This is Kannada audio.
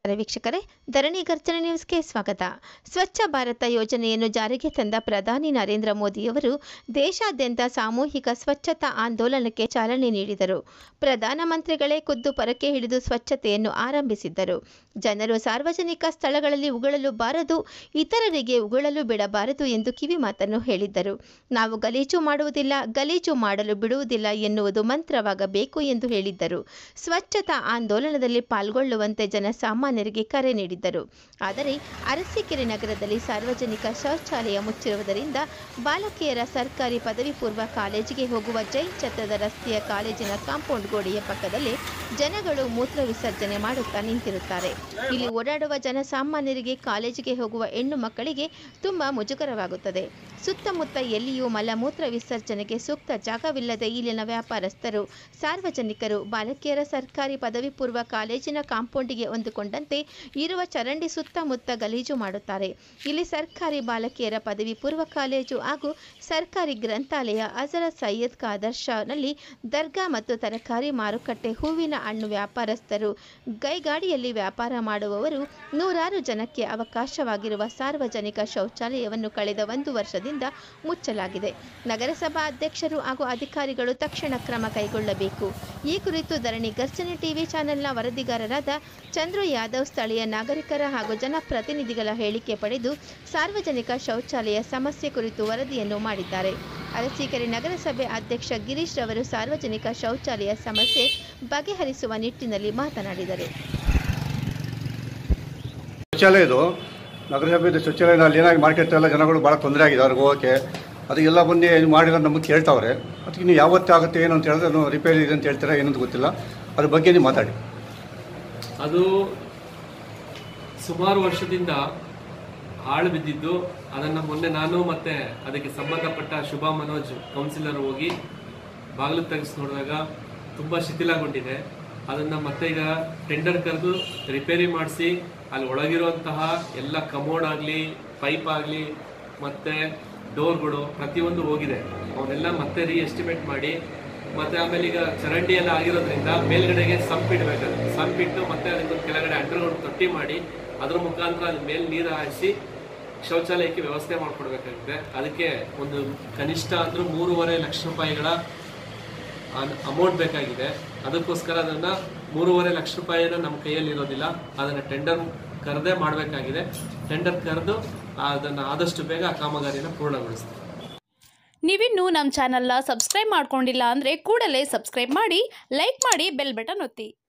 ನಮಸ್ಕಾರ ವೀಕ್ಷಕರೇ ಧರಣಿ ಗರ್ಜನೆ ನ್ಯೂಸ್ಗೆ ಸ್ವಾಗತ ಸ್ವಚ್ಛ ಭಾರತ ಯೋಜನೆಯನ್ನು ಜಾರಿಗೆ ತಂದ ಪ್ರಧಾನಿ ನರೇಂದ್ರ ಮೋದಿಯವರು ದೇಶಾದ್ಯಂತ ಸಾಮೂಹಿಕ ಸ್ವಚ್ಛತಾ ಆಂದೋಲನಕ್ಕೆ ಚಾಲನೆ ನೀಡಿದರು ಪ್ರಧಾನಮಂತ್ರಿಗಳೇ ಖುದ್ದು ಪರಕೆ ಹಿಡಿದು ಸ್ವಚ್ಛತೆಯನ್ನು ಆರಂಭಿಸಿದ್ದರು ಜನರು ಸಾರ್ವಜನಿಕ ಸ್ಥಳಗಳಲ್ಲಿ ಉಗುಳಲು ಬಾರದು ಇತರರಿಗೆ ಉಗುಳಲು ಬಿಡಬಾರದು ಎಂದು ಕಿವಿಮಾತನ್ನು ಹೇಳಿದ್ದರು ನಾವು ಗಲೀಜು ಮಾಡುವುದಿಲ್ಲ ಗಲೀಜು ಮಾಡಲು ಬಿಡುವುದಿಲ್ಲ ಎನ್ನುವುದು ಮಂತ್ರವಾಗಬೇಕು ಎಂದು ಹೇಳಿದ್ದರು ಸ್ವಚ್ಛತಾ ಆಂದೋಲನದಲ್ಲಿ ಪಾಲ್ಗೊಳ್ಳುವಂತೆ ಜನಸಾಮಾನ್ಯರಿಗೆ ಕರೆ ನೀಡಿದ್ದರು ಆದರೆ ಅರಸೀಕೆರೆ ನಗರದಲ್ಲಿ ಸಾರ್ವಜನಿಕ ಶೌಚಾಲಯ ಮುಚ್ಚಿರುವುದರಿಂದ ಬಾಲಕಿಯರ ಸರ್ಕಾರಿ ಪದವಿ ಪೂರ್ವ ಕಾಲೇಜಿಗೆ ಹೋಗುವ ಜೈನ್ ಛತ್ರದ ರಸ್ತೆಯ ಕಾಲೇಜಿನ ಕಾಂಪೌಂಡ್ ಗೋಡೆಯ ಪಕ್ಕದಲ್ಲಿ ಜನಗಳು ಮೂತ್ರ ವಿಸರ್ಜನೆ ಮಾಡುತ್ತಾ ನಿಂತಿರುತ್ತಾರೆ ಇಲ್ಲಿ ಓಡಾಡುವ ಜನಸಾಮಾನ್ಯರಿಗೆ ಕಾಲೇಜಿಗೆ ಹೋಗುವ ಹೆಣ್ಣು ಮಕ್ಕಳಿಗೆ ತುಂಬಾ ಮುಜುಗರವಾಗುತ್ತದೆ ಸುತ್ತಮುತ್ತ ಎಲ್ಲಿಯೂ ಮಲಮೂತ್ರ ವಿಸರ್ಜನೆಗೆ ಸೂಕ್ತ ಜಾಗವಿಲ್ಲದೆ ಇಲ್ಲಿನ ವ್ಯಾಪಾರಸ್ಥರು ಸಾರ್ವಜನಿಕರು ಬಾಲಕಿಯರ ಸರ್ಕಾರಿ ಪದವಿ ಪೂರ್ವ ಕಾಲೇಜಿನ ಕಾಂಪೌಂಡಿಗೆ ಹೊಂದಿಕೊಂಡಂತೆ ಇರುವ ಚರಂಡಿ ಸುತ್ತಮುತ್ತ ಗಲೀಜು ಮಾಡುತ್ತಾರೆ ಇಲ್ಲಿ ಸರ್ಕಾರಿ ಬಾಲಕಿಯರ ಪದವಿ ಪೂರ್ವ ಕಾಲೇಜು ಹಾಗೂ ಸರ್ಕಾರಿ ಗ್ರಂಥಾಲಯ ಹಜರತ್ ಸೈಯದ್ ಖಾದರ್ ಶಾನಲ್ಲಿ ದರ್ಗಾ ಮತ್ತು ತರಕಾರಿ ಮಾರುಕಟ್ಟೆ ಹೂವಿನ ಹಣ್ಣು ವ್ಯಾಪಾರಸ್ಥರು ಗೈಗಾಡಿಯಲ್ಲಿ ವ್ಯಾಪಾರ ಮಾಡುವವರು ನೂರಾರು ಜನಕ್ಕೆ ಅವಕಾಶವಾಗಿರುವ ಸಾರ್ವಜನಿಕ ಶೌಚಾಲಯವನ್ನು ಕಳೆದ ಒಂದು ವರ್ಷದಿಂದ ಮುಚ್ಚಲಾಗಿದೆ ನಗರಸಭಾ ಅಧ್ಯಕ್ಷರು ಹಾಗೂ ಅಧಿಕಾರಿಗಳು ತಕ್ಷಣ ಕ್ರಮ ಕೈಗೊಳ್ಳಬೇಕು ಈ ಕುರಿತು ಧರಣಿ ಗರ್ಜನೆ ಟಿವಿ ಚಾನೆಲ್ನ ವರದಿಗಾರರಾದ ಚಂದ್ರು ಯಾದವ್ ಸ್ಥಳೀಯ ನಾಗರಿಕರ ಹಾಗೂ ಜನಪ್ರತಿನಿಧಿಗಳ ಹೇಳಿಕೆ ಪಡೆದು ಸಾರ್ವಜನಿಕ ಶೌಚಾಲಯ ಸಮಸ್ಯೆ ಕುರಿತು ವರದಿಯನ್ನು ಮಾಡಿದ್ದಾರೆ ಅರಸೀಕೆರೆ ನಗರಸಭೆ ಅಧ್ಯಕ್ಷ ಗಿರೀಶ್ ರವರು ಸಾರ್ವಜನಿಕ ಶೌಚಾಲಯ ಸಮಸ್ಯೆ ಬಗೆಹರಿಸುವ ನಿಟ್ಟಿನಲ್ಲಿ ಮಾತನಾಡಿದರು ಶೌಚಾಲಯ ಇದು ನಗರಸಭೆ ಶೌಚಾಲಯ ಅಲ್ಲಿ ಏನಾಗಿ ಮಾರ್ಕೆಟ್ ಎಲ್ಲ ಜನಗಳು ಭಾಳ ತೊಂದರೆ ಆಗಿದೆ ಅವ್ರಿಗೆ ಹೋಗೋಕ್ಕೆ ಅದಕ್ಕೆಲ್ಲ ಬಂದು ಏನು ಮಾಡಿಲ್ಲ ನಮಗೆ ಕೇಳ್ತಾವ್ರೆ ಅದಕ್ಕೆ ನೀವು ಯಾವತ್ತೇ ಆಗುತ್ತೆ ಏನು ಅಂತ ಹೇಳಿದ್ರೆ ನಾವು ರಿಪೇರಿ ಇದೆ ಅಂತ ಹೇಳ್ತೀರಾ ಏನಂತ ಗೊತ್ತಿಲ್ಲ ಅದ್ರ ಬಗ್ಗೆ ನೀವು ಮಾತಾಡಿ ಅದು ಸುಮಾರು ವರ್ಷದಿಂದ ಹಾಳು ಬಿದ್ದಿದ್ದು ಅದನ್ನು ಮೊನ್ನೆ ನಾನು ಮತ್ತೆ ಅದಕ್ಕೆ ಸಂಬಂಧಪಟ್ಟ ಶುಭಾ ಮನೋಜ್ ಕೌನ್ಸಿಲರ್ ಹೋಗಿ ಬಾಗಿಲು ತೆಗೆಸಿ ನೋಡಿದಾಗ ತುಂಬ ಶಿಥಿಲಗೊಂಡಿದೆ ಅದನ್ನು ಮತ್ತೆ ಈಗ ಟೆಂಡರ್ ಕರೆದು ರಿಪೇರಿ ಮಾಡಿಸಿ ಅಲ್ಲಿ ಒಳಗಿರುವಂತಹ ಎಲ್ಲ ಕಮೋಡ್ ಆಗಲಿ ಪೈಪ್ ಆಗಲಿ ಮತ್ತು ಡೋರ್ಗಳು ಪ್ರತಿಯೊಂದು ಹೋಗಿದೆ ಅವನ್ನೆಲ್ಲ ಮತ್ತೆ ರೀ ಎಸ್ಟಿಮೇಟ್ ಮಾಡಿ ಮತ್ತೆ ಆಮೇಲೆ ಈಗ ಚರಂಡಿ ಎಲ್ಲ ಆಗಿರೋದ್ರಿಂದ ಮೇಲ್ಗಡೆಗೆ ಸಂಪ್ ಇಡಬೇಕಾಗುತ್ತೆ ಸಂಪ್ ಇಟ್ಟು ಮತ್ತೆ ಅದಕ್ಕೆ ಕೆಳಗಡೆ ಅಂಡರ್ಗ್ರೌಂಡ್ ತೊಟ್ಟಿ ಮಾಡಿ ಅದ್ರ ಮುಖಾಂತರ ಅದ್ರ ಮೇಲೆ ನೀರು ಹಾಯಿಸಿ ಶೌಚಾಲಯಕ್ಕೆ ವ್ಯವಸ್ಥೆ ಮಾಡಿಕೊಡ್ಬೇಕಾಗುತ್ತೆ ಅದಕ್ಕೆ ಒಂದು ಕನಿಷ್ಠ ಅಂದ್ರೂ ಮೂರುವರೆ ಲಕ್ಷ ರೂಪಾಯಿಗಳ ಅಮೌಂಟ್ ಬೇಕಾಗಿದೆ ಅದಕ್ಕೋಸ್ಕರ ಅದನ್ನ ಮೂರುವರೆ ಲಕ್ಷ ರೂಪಾಯಿನ ನಮ್ಮ ಕೈಯಲ್ಲಿ ಇರೋದಿಲ್ಲ ಅದನ್ನ ಟೆಂಡರ್ ಕರೆದೇ ಮಾಡಬೇಕಾಗಿದೆ ಟೆಂಡರ್ ಕರೆದು ಅದನ್ನ ಆದಷ್ಟು ಬೇಗ ಆ ಕಾಮಗಾರಿನ ಪೂರ್ಣಗೊಳಿಸ್ತೀವಿ ನೀವಿನ್ನೂ ನಮ್ಮ ಚಾನಲ್ನ ಸಬ್ಸ್ಕ್ರೈಬ್ ಮಾಡ್ಕೊಂಡಿಲ್ಲ ಅಂದರೆ ಕೂಡಲೇ ಸಬ್ಸ್ಕ್ರೈಬ್ ಮಾಡಿ ಲೈಕ್ ಮಾಡಿ ಬೆಲ್ ಬಟನ್ ಒತ್ತಿ